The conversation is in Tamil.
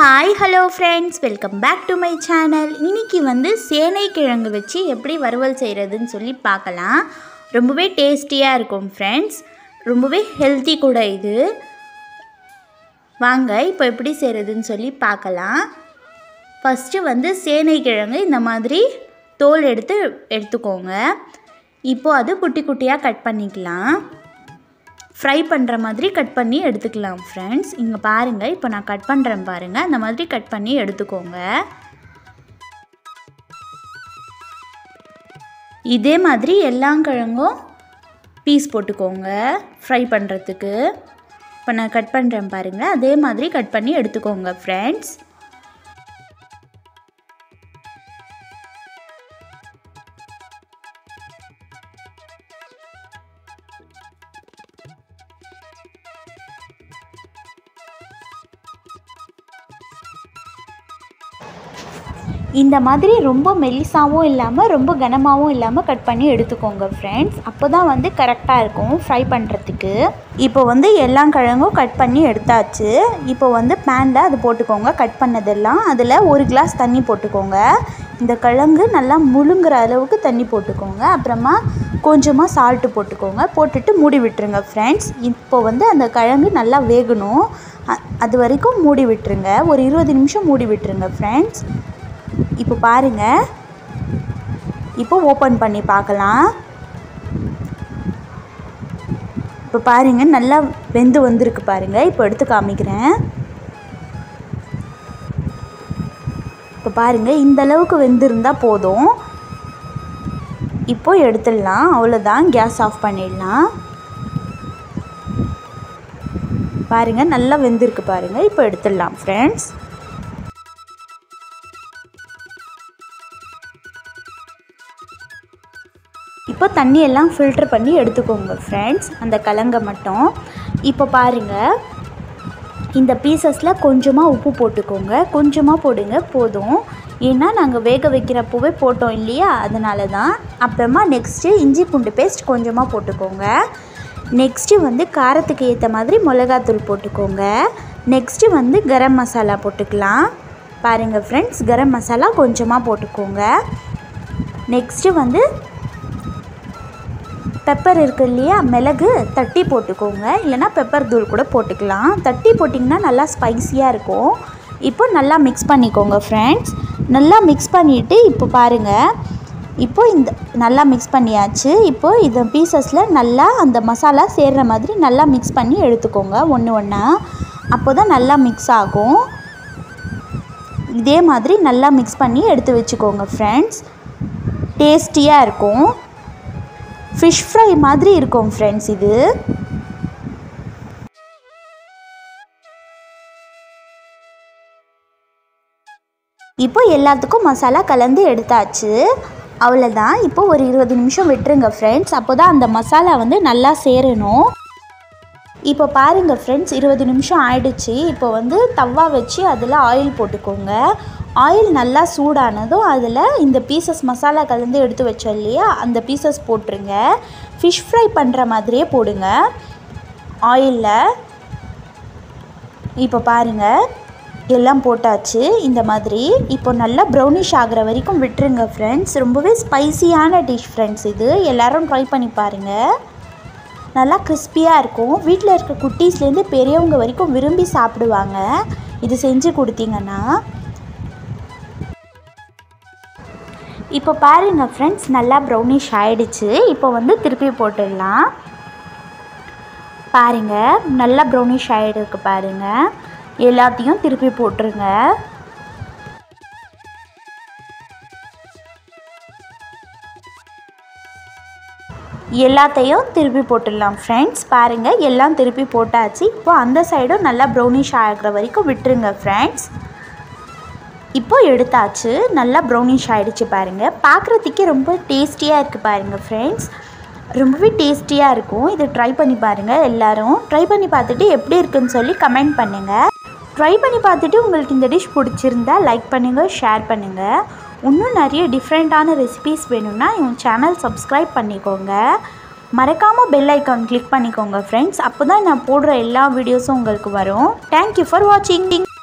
hi hello friends welcome back to my channel இன்னைக்கு வந்து சேனை கிழங்கு வச்சு எப்படி வறுவல் செய்கிறதுன்னு சொல்லி பார்க்கலாம் ரொம்பவே டேஸ்டியாக இருக்கும் ஃப்ரெண்ட்ஸ் ரொம்பவே ஹெல்த்தி கூட இது வாங்க இப்போ எப்படி செய்கிறதுன்னு சொல்லி பார்க்கலாம் ஃபஸ்ட்டு வந்து சேனை கிழங்கு இந்த மாதிரி தோல் எடுத்து எடுத்துக்கோங்க இப்போது அது குட்டி குட்டியாக கட் பண்ணிக்கலாம் ஃப்ரை பண்ணுற மாதிரி கட் பண்ணி எடுத்துக்கலாம் ஃப்ரெண்ட்ஸ் இங்கே பாருங்கள் இப்போ நான் கட் பண்ணுறேன் பாருங்கள் அந்த மாதிரி கட் பண்ணி எடுத்துக்கோங்க இதே மாதிரி எல்லா கிழங்கும் பீஸ் போட்டுக்கோங்க ஃப்ரை பண்ணுறதுக்கு இப்போ நான் கட் பண்ணுறேன் பாருங்கள் அதே மாதிரி கட் பண்ணி எடுத்துக்கோங்க ஃப்ரெண்ட்ஸ் இந்த மாதிரி ரொம்ப மெல்லிசாவும் இல்லாமல் ரொம்ப கனமாகவும் இல்லாமல் கட் பண்ணி எடுத்துக்கோங்க ஃப்ரெண்ட்ஸ் அப்போ தான் வந்து கரெக்டாக இருக்கும் ஃப்ரை பண்ணுறதுக்கு இப்போ வந்து எல்லா கிழங்கும் கட் பண்ணி எடுத்தாச்சு இப்போ வந்து பேனில் அது போட்டுக்கோங்க கட் பண்ணதெல்லாம் அதில் ஒரு கிளாஸ் தண்ணி போட்டுக்கோங்க இந்த கிழங்கு நல்லா முழுங்குற அளவுக்கு தண்ணி போட்டுக்கோங்க அப்புறமா கொஞ்சமாக சால்ட்டு போட்டுக்கோங்க போட்டுட்டு மூடி விட்டுருங்க ஃப்ரெண்ட்ஸ் இப்போ வந்து அந்த கிழங்கு நல்லா வேகணும் அது வரைக்கும் மூடி விட்டுருங்க ஒரு இருபது நிமிஷம் மூடி விட்டுருங்க ஃப்ரெண்ட்ஸ் இப்போ பாருங்கள் இப்போ ஓப்பன் பண்ணி பார்க்கலாம் இப்போ பாருங்கள் நல்லா வெந்து வந்திருக்கு பாருங்கள் இப்போ எடுத்து காமிக்கிறேன் இப்போ பாருங்கள் இந்த அளவுக்கு வெந்திருந்தால் போதும் இப்போ எடுத்துடலாம் அவ்வளோதான் கேஸ் ஆஃப் பண்ணிடலாம் பாருங்கள் நல்லா வெந்திருக்கு பாருங்கள் இப்போ எடுத்துடலாம் ஃப்ரெண்ட்ஸ் இப்போ தண்ணியெல்லாம் ஃபில்ட்ரு பண்ணி எடுத்துக்கோங்க ஃப்ரெண்ட்ஸ் அந்த கலங்கை மட்டும் இப்போ பாருங்கள் இந்த பீசஸில் கொஞ்சமாக உப்பு போட்டுக்கோங்க கொஞ்சமாக போடுங்க போதும் ஏன்னா நாங்கள் வேக வைக்கிறப்போவே போட்டோம் இல்லையா அதனால தான் அப்புறமா நெக்ஸ்ட்டு இஞ்சி பூண்டு பேஸ்ட் கொஞ்சமாக போட்டுக்கோங்க நெக்ஸ்ட்டு வந்து காரத்துக்கு ஏற்ற மாதிரி மிளகாத்தூள் போட்டுக்கோங்க நெக்ஸ்ட்டு வந்து கரம் மசாலா போட்டுக்கலாம் பாருங்கள் ஃப்ரெண்ட்ஸ் கரம் மசாலா கொஞ்சமாக போட்டுக்கோங்க நெக்ஸ்ட்டு வந்து பெப்பர் இருக்குது இல்லையா மிளகு தட்டி போட்டுக்கோங்க இல்லைனா பெப்பர் தூள் கூட போட்டுக்கலாம் தட்டி போட்டிங்கன்னா நல்லா ஸ்பைஸியாக இருக்கும் இப்போ நல்லா மிக்ஸ் பண்ணிக்கோங்க ஃப்ரெண்ட்ஸ் நல்லா மிக்ஸ் பண்ணிவிட்டு இப்போ பாருங்கள் இப்போ இந்த நல்லா மிக்ஸ் பண்ணியாச்சு இப்போ இந்த பீசஸில் நல்லா அந்த மசாலா சேர்கிற மாதிரி நல்லா மிக்ஸ் பண்ணி எடுத்துக்கோங்க ஒன்று ஒன்றா அப்போ தான் நல்லா மிக்ஸ் ஆகும் இதே மாதிரி நல்லா மிக்ஸ் பண்ணி எடுத்து வச்சுக்கோங்க ஃப்ரெண்ட்ஸ் டேஸ்டியாக இருக்கும் ஃபிஷ் ஃப்ரை மாதிரி இருக்கும் ஃப்ரெண்ட்ஸ் இது இப்போ எல்லாத்துக்கும் மசாலா கலந்து எடுத்தாச்சு அவ்வளோதான் இப்போ ஒரு இருபது நிமிஷம் விட்டுருங்க ஃப்ரெண்ட்ஸ் அப்போ தான் அந்த மசாலா வந்து நல்லா சேரணும் இப்போ பாருங்கள் ஃப்ரெண்ட்ஸ் இருபது நிமிஷம் ஆயிடுச்சு இப்போ வந்து தவா வச்சு அதில் ஆயில் போட்டுக்கோங்க ஆயில் நல்லா சூடானதும் அதில் இந்த பீசஸ் மசாலா கலந்து எடுத்து வச்சோம் இல்லையா அந்த பீசஸ் போட்டுருங்க ஃபிஷ் ஃப்ரை பண்ணுற மாதிரியே போடுங்க ஆயிலில் இப்போ பாருங்கள் எல்லாம் போட்டாச்சு இந்த மாதிரி இப்போ நல்லா ப்ரௌனிஷ் ஆகிற வரைக்கும் விட்டுருங்க ஃப்ரெண்ட்ஸ் ரொம்பவே ஸ்பைசியான டிஷ் ஃப்ரெண்ட்ஸ் இது எல்லோரும் ட்ரை பண்ணி பாருங்கள் நல்லா கிறிஸ்பியாக இருக்கும் வீட்டில் இருக்க குட்டீஸ்லேருந்து பெரியவங்க வரைக்கும் விரும்பி சாப்பிடுவாங்க இது செஞ்சு கொடுத்தீங்கன்னா இப்போ பாருங்கள் ஃப்ரெண்ட்ஸ் நல்லா ப்ரௌனிஷ் ஆகிடுச்சு இப்போ வந்து திருப்பி போட்டுடலாம் பாருங்கள் நல்லா ப்ரௌனிஷ் ஆகிடுக்கு பாருங்கள் எல்லாத்தையும் திருப்பி போட்டுருங்க எல்லாத்தையும் திருப்பி போட்டுடலாம் ஃப்ரெண்ட்ஸ் பாருங்கள் எல்லாம் திருப்பி போட்டாச்சு இப்போ அந்த சைடும் நல்லா ப்ரௌனிஷ் ஆகிற வரைக்கும் விட்டுருங்க ஃப்ரெண்ட்ஸ் இப்போ எடுத்தாச்சு நல்லா ப்ரௌனிஷ் ஆகிடுச்சு பாருங்கள் பார்க்குறதுக்கே ரொம்ப டேஸ்டியாக இருக்குது பாருங்கள் ஃப்ரெண்ட்ஸ் ரொம்பவே டேஸ்டியாக இருக்கும் இதை ட்ரை பண்ணி பாருங்கள் எல்லோரும் ட்ரை பண்ணி பார்த்துட்டு எப்படி இருக்குன்னு சொல்லி கமெண்ட் பண்ணுங்கள் ட்ரை பண்ணி பார்த்துட்டு உங்களுக்கு இந்த டிஷ் பிடிச்சிருந்தா லைக் பண்ணுங்கள் ஷேர் பண்ணுங்கள் இன்னும் நிறைய டிஃப்ரெண்ட்டான ரெசிபீஸ் வேணும்னா இவங்க சேனல் சப்ஸ்கிரைப் பண்ணிக்கோங்க மறக்காமல் பெல் ஐக்கான் கிளிக் பண்ணிக்கோங்க ஃப்ரெண்ட்ஸ் அப்போ தான் நான் போடுற எல்லா வீடியோஸும் உங்களுக்கு வரும் தேங்க்யூ ஃபார் வாட்சிங்